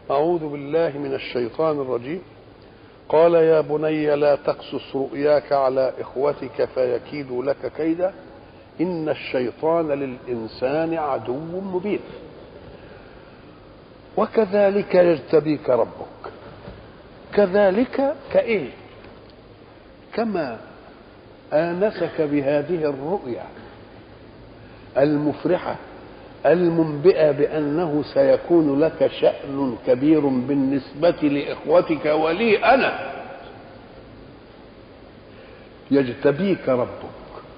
أعوذ بالله من الشيطان الرجيم قال يا بني لا تقصص رؤياك على إخوتك فيكيدوا لك كيدا إن الشيطان للإنسان عدو مبين وكذلك يجتبيك ربك كذلك كإيه كما آنسك بهذه الرؤيا المفرحة المنبئة بأنه سيكون لك شأن كبير بالنسبة لإخوتك ولي أنا يجتبيك ربك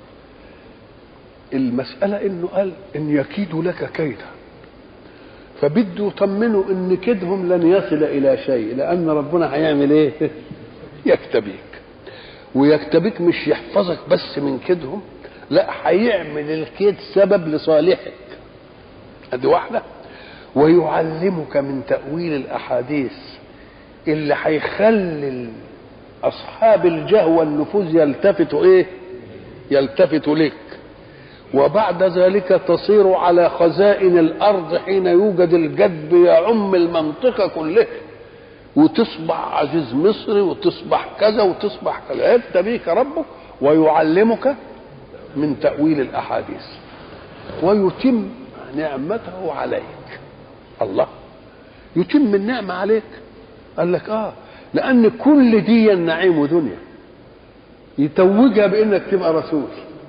المسألة إنه قال إن يكيدوا لك كيدا فبده يطمنوا إن كيدهم لن يصل إلى شيء لأن ربنا هيعمل إيه؟ يكتبيك ويكتبيك مش يحفظك بس من كيدهم لا هيعمل الكيد سبب لصالحك ادي واحده ويعلمك من تاويل الاحاديث اللي هيخلي اصحاب الجهوى والنفوذ يلتفتوا ايه يلتفتوا لك وبعد ذلك تصير على خزائن الارض حين يوجد الجدب يعم المنطقه كلها وتصبح عزيز مصري وتصبح كذا وتصبح كذا يبتبيك ربك ويعلمك من تأويل الأحاديث ويتم نعمته عليك الله يتم النعمة عليك قال لك اه لأن كل دي النعيم دنيا يتوجها بأنك تبقى رسول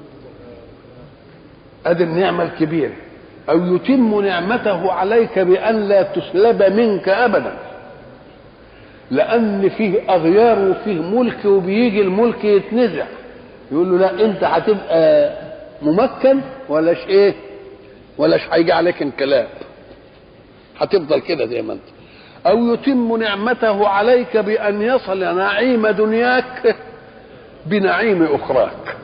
ادي النعمة الكبيرة أو يتم نعمته عليك بأن لا تسلب منك أبدا لأن فيه أغيار وفيه ملك وبيجي الملك يتنزع يقول له لا انت هتبقى ممكن ولاش ايه ولاش هيجي عليك انقلاب هتفضل كده زي ما انت او يتم نعمته عليك بان يصل نعيم دنياك بنعيم اخراك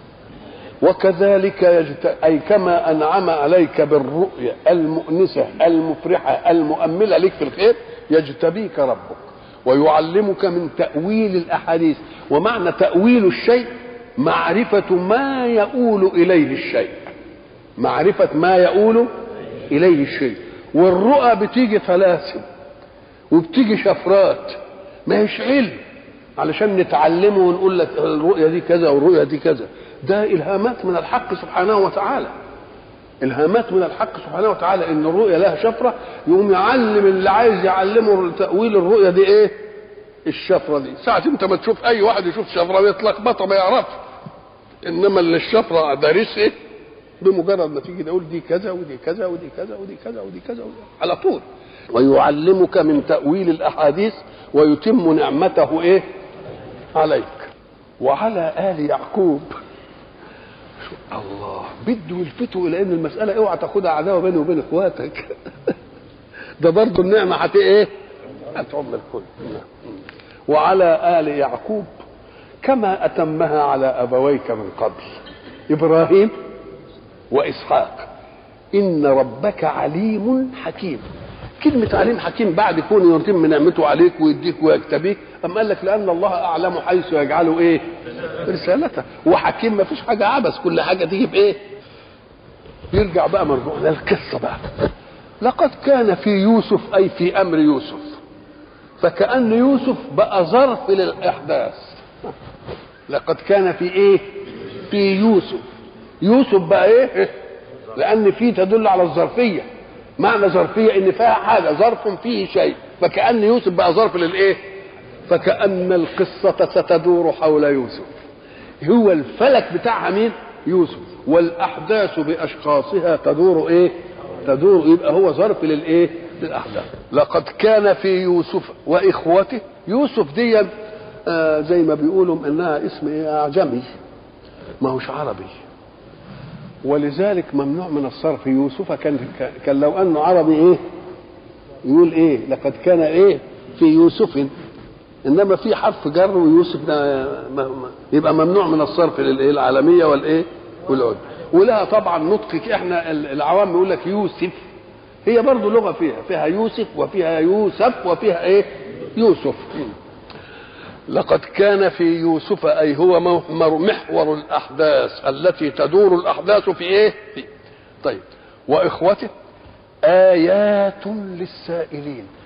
وكذلك يجت... اي كما انعم عليك بالرؤيا المؤنسه المفرحه المؤمله لك في الخير يجتبيك ربك ويعلمك من تاويل الاحاديث ومعنى تاويل الشيء معرفة ما يؤول إليه الشيء معرفة ما يؤول إليه الشيء والرؤى بتيجي ثلاثة وبتيجي شفرات ما هيش علم علشان نتعلمه ونقول لك الرؤية دي كذا والرؤية دي كذا ده إلهامات من الحق سبحانه وتعالى إلهامات من الحق سبحانه وتعالى إن الرؤية لها شفرة يقوم يعلم اللي عايز يعلمه تأويل الرؤية دي إيه الشفرة دي ساعة انت ما تشوف اي واحد يشوف شفرة بيتلخبطها ما يعرفش انما اللي الشفرة دارس ايه بمجرد ما تيجي تقول دي كذا ودي كذا ودي كذا ودي كذا ودي كذا ودي على طول ويعلمك من تأويل الأحاديث ويتم نعمته إيه عليك وعلى آل يعقوب الله بده يلفتوا إلى أن المسألة اوعى تاخدها عداوة بيني وبين إخواتك ده برضه النعمة هت إيه؟ هتعم الكل وعلى آل يعقوب كما أتمها على أبويك من قبل إبراهيم وإسحاق إن ربك عليم حكيم كلمة عليم حكيم بعد كون يتم نعمته عليك ويديك ويكتبيك أما قال لك لأن الله أعلم حيث يجعله إيه رسالته وحكيم ما فيش حاجة عبث كل حاجة تيجي بإيه يرجع بقى مرجوع للقصة بقى لقد كان في يوسف أي في أمر يوسف فكأن يوسف بقى ظرف للإحداث لقد كان في إيه في يوسف يوسف بقى إيه لأن فيه تدل على الظرفية معنى ظرفية إن فيها حاجة ظرف فيه شيء فكأن يوسف بقى ظرف للإيه فكأن القصة ستدور حول يوسف هو الفلك بتاعها مين يوسف والأحداث بأشخاصها تدور إيه تدور يبقى هو ظرف للإيه للأحداث لقد كان في يوسف وإخوته يوسف دي آه زي ما بيقولوا انها اسم ايه اعجمي ما هوش عربي ولذلك ممنوع من الصرف يوسف كان كان لو انه عربي ايه يقول ايه لقد كان ايه في يوسف انما في حرف جر ويوسف ده يبقى ممنوع من الصرف للايه العالميه والايه والعد ولها طبعا نطق احنا العوام يقول لك يوسف هي برضه لغه فيها فيها يوسف وفيها يوسف وفيها ايه يوسف لقد كان في يوسف اي هو محور الاحداث التي تدور الاحداث في ايه في طيب واخوته ايات للسائلين